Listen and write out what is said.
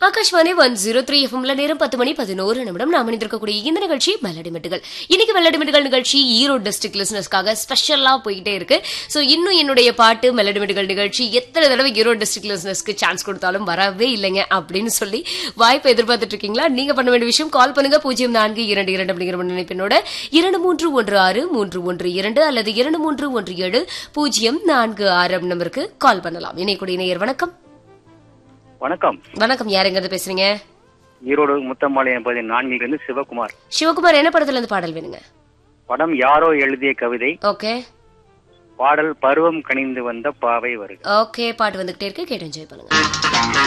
Akashvani one zero three எஃப்எம்ல நேரம் பத்து மணி பதினோரு நிமிடம் நாம் இணைந்திருக்கக்கூடிய இந்த நிகழ்ச்சி மெல்லடிமெட்டுகள் இன்னைக்கு மெல்லடிமெட்டுகள் நிகழ்ச்சி ஈரோடு டிஸ்ட்ரிக்ட் லிசனர்ஸ்க்காக ஸ்பெஷலா போயிட்டே இருக்கு சோ இன்னும் என்னுடைய பாட்டு மெல்லடிமெட்டுகள் நிகழ்ச்சி எத்தனை தடவை ஈரோடு டிஸ்ட்ரிக்ட் லிசனர்ஸ்க்கு சான்ஸ் கொடுத்தாலும் வரவே இல்லைங்க அப்படின்னு சொல்லி வாய்ப்பை எதிர்பார்த்துட்டு இருக்கீங்களா நீங்க பண்ண வேண்டிய விஷயம் கால் பண்ணுங்க பூஜ்ஜியம் நான்கு இரண்டு இரண்டு அப்படிங்கிற நினைப்பினோட இரண்டு மூன்று ஒன்று ஆறு மூன்று ஒன்று இரண்டு அல்லது இரண்டு மூன்று ஒன்று ஏழு பூஜ்ஜியம் நான்கு ஆறு நம்பருக்கு கால் பண்ணலாம் இணைக்கூடிய நேயர் வணக்கம் வணக்கம் வணக்கம் யார் எங்க இருந்து பேசுறீங்க ஈரோடு முத்தம்பாளையம் பகுதி நான்கிலிருந்து சிவகுமார் சிவகுமார் என்ன படத்துல இருந்து பாடல் வேணுங்க படம் யாரோ எழுதிய கவிதை ஓகே பாடல் பருவம் கனிந்து வந்த பாவை வருக ஓகே பாட்டு வந்துகிட்டே இருக்கு கேட்டு என்ஜாய் பண்ணுங்க